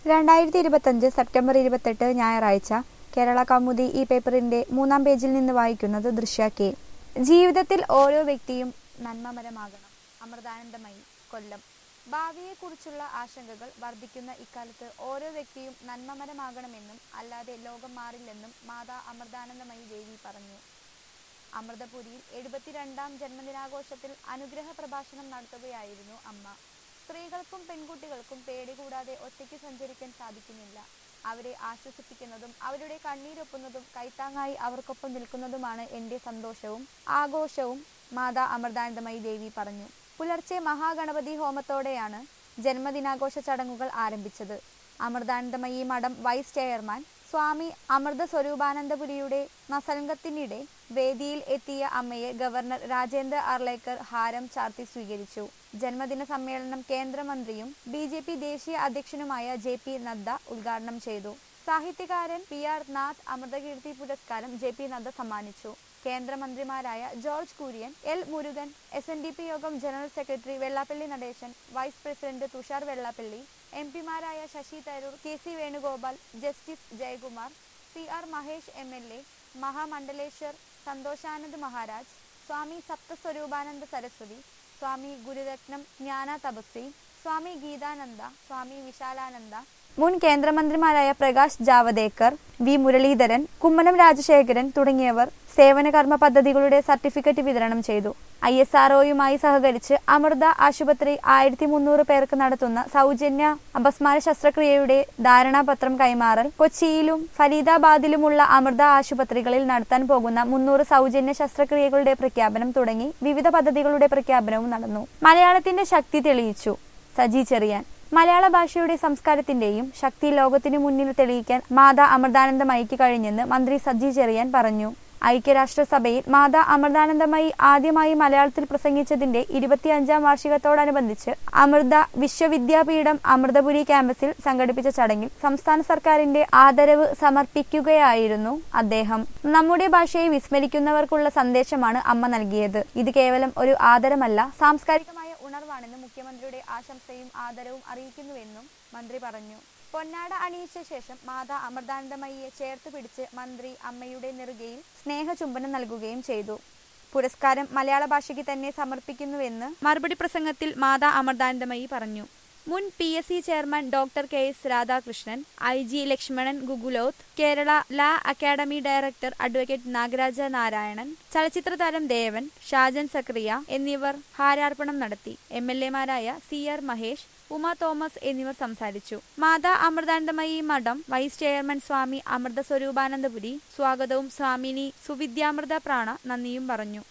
രണ്ടായിരത്തി ഇരുപത്തഞ്ച് സെപ്റ്റംബർ ഇരുപത്തെട്ട് ഞായറാഴ്ച കേരള കൗമുദി ഈ പേപ്പറിന്റെ മൂന്നാം പേജിൽ നിന്ന് വായിക്കുന്നത് ദൃശ്യ കെ ജീവിതത്തിൽ ഓരോ വ്യക്തിയും നന്മമരമാകണം അമൃതാനന്ദമയി കൊല്ലം ഭാവിയെക്കുറിച്ചുള്ള ആശങ്കകൾ വർദ്ധിക്കുന്ന ഇക്കാലത്ത് ഓരോ വ്യക്തിയും നന്മമരമാകണമെന്നും അല്ലാതെ ലോകം മാറില്ലെന്നും മാതാ അമൃതാനന്ദമയി ദേവി പറഞ്ഞു അമൃതപുരിയിൽ എഴുപത്തിരണ്ടാം ജന്മദിനാഘോഷത്തിൽ അനുഗ്രഹ പ്രഭാഷണം നടത്തുകയായിരുന്നു അമ്മ സ്ത്രീകൾക്കും പെൺകുട്ടികൾക്കും പേടി കൂടാതെ ഒറ്റയ്ക്ക് സഞ്ചരിക്കാൻ സാധിക്കുന്നില്ല അവരെ ആശ്വസിപ്പിക്കുന്നതും അവരുടെ കണ്ണീരൊപ്പുന്നതും കൈത്താങ്ങായി അവർക്കൊപ്പം നിൽക്കുന്നതുമാണ് എന്റെ സന്തോഷവും ആഘോഷവും മാതാ അമൃതാനന്ദമയി ദേവി പറഞ്ഞു പുലർച്ചെ മഹാഗണപതി ഹോമത്തോടെയാണ് ജന്മദിനാഘോഷ ചടങ്ങുകൾ ആരംഭിച്ചത് അമൃതാനന്ദമയി മഠം വൈസ് ചെയർമാൻ സ്വാമി അമൃത സ്വരൂപാനന്ദപുരിയുടെ നസംഗത്തിനിടെ വേദിയിൽ എത്തിയ അമ്മയെ ഗവർണർ രാജേന്ദ്ര അർലേക്കർ ഹാരം ചാർത്തി സ്വീകരിച്ചു ജന്മദിന സമ്മേളനം കേന്ദ്രമന്ത്രിയും ബി ജെ പി ദേശീയ അധ്യക്ഷനുമായ ജെ പി നദ്ദ ഉദ്ഘാടനം ചെയ്തു സാഹിത്യകാരൻ പി ആർ നാഥ് അമൃതകീർത്തി പുരസ്കാരം ജെ പി നദ്ദ സമ്മാനിച്ചു കേന്ദ്രമന്ത്രിമാരായ George Kurian L Murugan S N D P Yogam general secretary Vellappally Natesan vice president Thushar Vellappally M പിമാരായ Shashi Tharoor K C Venugopal justice Jayakumar C R Mahesh M L A Mahamandaleshwar Santoshanand Maharaj Swami Saptaswarupananda Saraswati Swami Gururatnam Jnana Tapasvi Swami Geethananda Swami Vishalananda മുൻ കേന്ദ്രമന്ത്രിമാരായ പ്രകാശ് ജാവദേക്കർ വി മുരളീധരൻ കുമ്മനം രാജശേഖരൻ തുടങ്ങിയവർ സേവന കർമ്മ പദ്ധതികളുടെ സർട്ടിഫിക്കറ്റ് വിതരണം ചെയ്തു ഐ എസ് ആർഒയുമായി സഹകരിച്ച് അമൃത ആശുപത്രി ആയിരത്തി മുന്നൂറ് പേർക്ക് നടത്തുന്ന സൗജന്യ അപസ്മാര ശസ്ത്രക്രിയയുടെ ധാരണാപത്രം കൈമാറൽ കൊച്ചിയിലും ഫരീദാബാദിലുമുള്ള അമൃത ആശുപത്രികളിൽ നടത്താൻ പോകുന്ന മുന്നൂറ് സൗജന്യ ശസ്ത്രക്രിയകളുടെ പ്രഖ്യാപനം തുടങ്ങി വിവിധ പദ്ധതികളുടെ പ്രഖ്യാപനവും നടന്നു മലയാളത്തിന്റെ ശക്തി തെളിയിച്ചു സജി ചെറിയാൻ മലയാള ഭാഷയുടെ സംസ്കാരത്തിന്റെയും ശക്തി ലോകത്തിനു മുന്നിൽ തെളിയിക്കാൻ മാതാ അമൃതാനന്ദമയിക്ക് കഴിഞ്ഞെന്ന് മന്ത്രി സജി ചെറിയാൻ പറഞ്ഞു ഐക്യരാഷ്ട്രസഭയിൽ മാതാ അമൃതാനന്ദമയി ആദ്യമായി മലയാളത്തിൽ പ്രസംഗിച്ചതിന്റെ ഇരുപത്തിയഞ്ചാം വാർഷികത്തോടനുബന്ധിച്ച് അമൃത വിശ്വവിദ്യാപീഠം അമൃതപുരി ക്യാമ്പസിൽ സംഘടിപ്പിച്ച ചടങ്ങിൽ സംസ്ഥാന സർക്കാരിന്റെ ആദരവ് സമർപ്പിക്കുകയായിരുന്നു അദ്ദേഹം നമ്മുടെ ഭാഷയെ വിസ്മരിക്കുന്നവർക്കുള്ള സന്ദേശമാണ് അമ്മ നൽകിയത് ഇത് കേവലം ഒരു ആദരമല്ല സാംസ്കാരികമായ ഉണർവാണെന്ന് മുഖ്യമന്ത്രിയുടെ ആശംസയും ആദരവും അറിയിക്കുന്നുവെന്നും മന്ത്രി പറഞ്ഞു പൊന്നാട അണിയിച്ച ശേഷം മാതാ അമൃതാനന്ദമയിയെ ചേർത്ത് പിടിച്ച് മന്ത്രി അമ്മയുടെ നെറുകയിൽ സ്നേഹചുംബനം നൽകുകയും ചെയ്തു പുരസ്കാരം മലയാള ഭാഷയ്ക്ക് തന്നെ സമർപ്പിക്കുന്നുവെന്ന് മറുപടി പ്രസംഗത്തിൽ മാതാ അമൃതാനന്ദമയി പറഞ്ഞു മുൻ P S C chairman doctor K S Radhakrishnan I G Lakshmanan Gugulothu Kerala law academy director advocate Nagaraja Narayanan ചലച്ചിത്ര താരം ദേവൻ ഷാജൻ സക്രിയ എന്നിവർ ഹാരാർപ്പണം നടത്തി എം എൽ എമാരായ C R Mahesh Uma Thomas എന്നിവർ സംസാരിച്ചു മാതാ അമൃതാനന്ദമയി മഠം വൈസ് ചെയർമാൻ സ്വാമി അമൃത സ്വരൂപാനന്ദപുരി സ്വാഗതവും സ്വാമിനി സുവിദ്യാമൃത പ്രാണ നന്ദിയും പറഞ്ഞു